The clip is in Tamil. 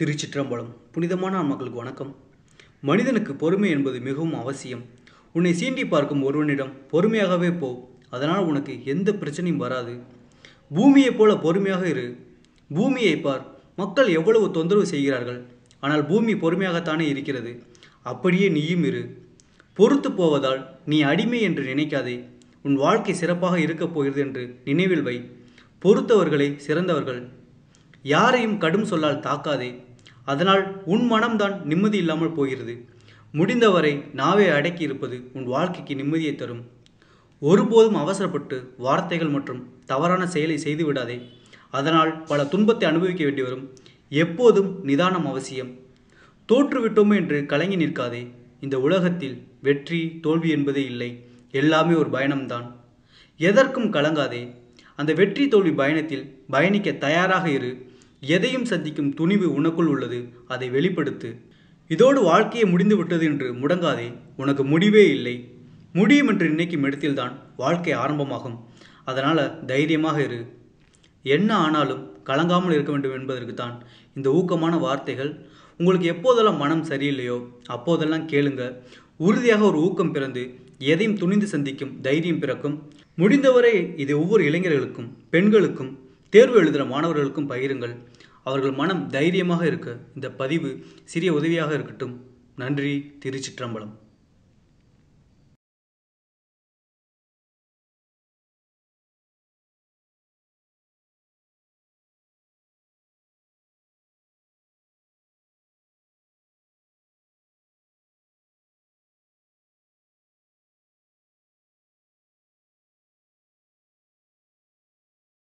திருச்சிற்றம்பலம் புனிதமான மக்களுக்கு வணக்கம் மனிதனுக்கு பொறுமை என்பது மிகவும் அவசியம் உன்னை சீண்டி பார்க்கும் ஒருவனிடம் பொறுமையாகவே போ அதனால் உனக்கு எந்த பிரச்சனையும் வராது பூமியைப் போல பொறுமையாக இரு பூமியை பார் மக்கள் எவ்வளவு தொந்தரவு செய்கிறார்கள் ஆனால் பூமி பொறுமையாகத்தானே இருக்கிறது அப்படியே நீயும் இரு பொறுத்து போவதால் நீ அடிமை என்று நினைக்காதே உன் வாழ்க்கை சிறப்பாக இருக்கப் போகிறது என்று நினைவில் வை பொறுத்தவர்களே சிறந்தவர்கள் யாரையும் கடும் சொல்லால் தாக்காதே அதனால் உன் மனம்தான் நிம்மதி இல்லாமல் போகிறது முடிந்தவரை நாவே அடக்கி இருப்பது உன் வாழ்க்கைக்கு நிம்மதியை தரும் ஒருபோதும் அவசரப்பட்டு வார்த்தைகள் மற்றும் தவறான செயலை செய்து விடாதே அதனால் பல துன்பத்தை அனுபவிக்க வேண்டி வரும் எப்போதும் நிதானம் அவசியம் தோற்றுவிட்டோமே என்று கலங்கி நிற்காதே இந்த உலகத்தில் வெற்றி தோல்வி என்பதே இல்லை எல்லாமே ஒரு பயணம்தான் எதற்கும் கலங்காதே அந்த வெற்றி தோல்வி பயணத்தில் பயணிக்க தயாராக இரு எதையும் சந்திக்கும் துணிவு உனக்குள் உள்ளது அதை வெளிப்படுத்து இதோடு வாழ்க்கையை முடிந்து விட்டது என்று முடங்காதே உனக்கு முடிவே இல்லை முடியும் என்று நினைக்கும் இடத்தில்தான் வாழ்க்கை ஆரம்பமாகும் அதனால் தைரியமாக இரு என்ன ஆனாலும் கலங்காமல் இருக்க வேண்டும் என்பதற்கு தான் இந்த ஊக்கமான வார்த்தைகள் உங்களுக்கு எப்போதெல்லாம் மனம் சரியில்லையோ அப்போதெல்லாம் கேளுங்க உறுதியாக ஒரு ஊக்கம் பிறந்து எதையும் துணிந்து சந்திக்கும் தைரியம் பிறக்கும் முடிந்தவரை இது ஒவ்வொரு இளைஞர்களுக்கும் பெண்களுக்கும் தேர்வு எழுதுகிற மாணவர்களுக்கும் பகிருங்கள் அவர்கள் மனம் தைரியமாக இருக்க இந்த பதிவு சிறிய உதவியாக இருக்கட்டும் நன்றி திருச்சிற்றம்பலம்